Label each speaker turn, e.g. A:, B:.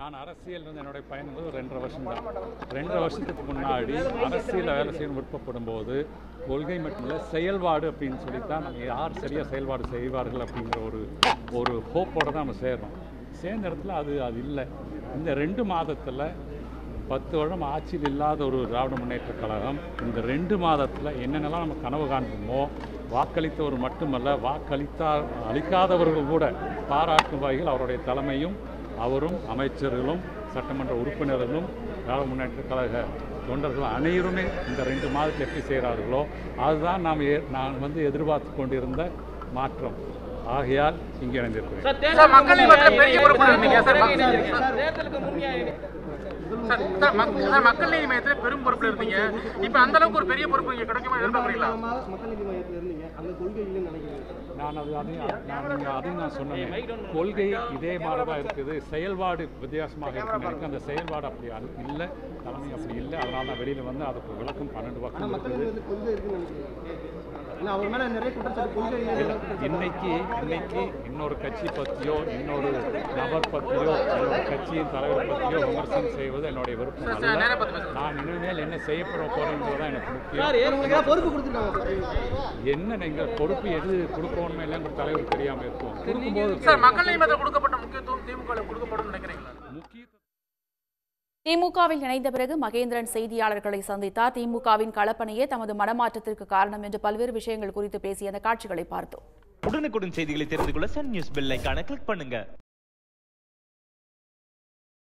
A: நான் அரசியல் வந்து என்னுடைய பயணம் வந்து ஒரு ரெண்டரை வருஷம் தான் ரெண்டரை வருஷத்துக்கு முன்னாடி அரசியலில் வேலை செய்ய விருப்பப்படும் போது கொள்கை மட்டுமில்ல செயல்பாடு அப்படின்னு சொல்லித்தான் நம்ம யார் சரியாக செயல்பாடு செய்வார்கள் அப்படிங்கிற ஒரு ஒரு ஹோப்போட தான் நம்ம சேர்றோம் சேர்ந்த இடத்துல அது அது இல்லை இந்த ரெண்டு மாதத்தில் பத்து வருடம் ஆட்சியில் இல்லாத ஒரு திராவிட முன்னேற்ற கழகம் இந்த ரெண்டு மாதத்தில் என்னென்னலாம் நம்ம கனவு காண்போமோ வாக்களித்தவர் மட்டுமல்ல வாக்களித்தா அளிக்காதவர்கள் கூட பாராட்டும் வகையில் அவருடைய தலைமையும் அவரும் அமைச்சர்களும் சட்டமன்ற உறுப்பினர்களும் திராவிட முன்னேற்ற கழக தொண்டர்கள் அனைவருமே இந்த ரெண்டு மாதத்தில் எப்படி செய்கிறார்களோ அதுதான் நாம் ஏ- நான் வந்து எதிர்பார்த்து கொண்டிருந்த மாற்றம் ஆகையால் இங்கே இணைந்திருக்கிறேன்
B: சார் மக்கள் நீதிமன்றத்தில் பெரிய பொறுப்புல இருந்தீங்க சார் மக்-
C: தேர்தலுக்கு முன்னாடி
B: சார், சார், மக்- சார், மக்கள் நீதி மையத்தில் பெரும் பொறுப்புல இருந்தீங்க இப்ப அந்த அளவுக்கு ஒரு பெரிய பொறுப்பு இங்க கிடைக்குமா எதிர்பார்க்குறீங்களா
D: மக்கள் நீதி மையத்தில் இருந்தீங்க அங்க கொள்கை இல்லைன்னு நினைக்கிறேன்
A: நான் அது அதையும் நான் நீங்க அதையும் நான் சொன்னேன் கொள்கை இதே மாதிரி தான் இருக்குது செயல்பாடு வித்தியாசமாக இருக்குன்னு நினைக்கிறேன் அந்த செயல்பாடு அப்படி அல்ல- இல்லை தலைமை அப்படி இல்லை அதனால தான் வெளியில் வந்து அதுக்கு விளக்கம் பன்னெண்டு
D: ஆனா
A: பக்கம்
D: மக்கள்
A: இருக்குது
D: நீதி கொள்கை இருக்குன்னு நினைக்கிறேன் ஏன்னா அவர் மேல நிறைய குற்றச்சாட்டு கொள்கை இல்லை
A: இன்னைக்கு இன்னைக்கு இன்னொரு கட்சி பற்றியோ இன்னொரு நபர் பற்றியோ இன்னொரு கட்சியின் தலைவர் பற்றியோ விமர்சனம் செய்வது என்னுடைய விருப்பம்
B: சார், நேரா
A: அல்ல
B: பார்த்து பேசுங்க.
A: நான் இனிமேல் என்ன செய்யப்பட போறேங்கிறது தான் எனக்கு முக்கியம்
D: உங்களுக்கு ஏதாவது பொறுப்பு கொடுத்துருக்காங்க சார்
A: என்ன நீங்கள் பொறுப்பு எது கொடுக்கணுமே இல்லைங்கிற தலைவர் தெரியாமல் இருக்கும் கொடுக்கும்போது
B: சார் மக்கள் நீதி மையத்தில் கொடுக்கப்பட்ட முக்கியத்துவம் திமுக ல கொடுக்கப்படும் நினைக்கிறீங்களா
A: முக்கிய
E: திமுகவில் இணைந்த பிறகு மகேந்திரன் செய்தியாளர்களை சந்தித்தார் திமுகவின் களப்பணியே தமது மனமாற்றத்திற்கு காரணம் என்று பல்வேறு விஷயங்கள் குறித்து பேசிய அந்த காட்சிகளை பார்த்தோம்
F: உடனுக்குடன் செய்திகளை தெரிந்து கொள்ள சன் நியூஸ் பெல் ஐகானை கிளிக் பண்ணுங்க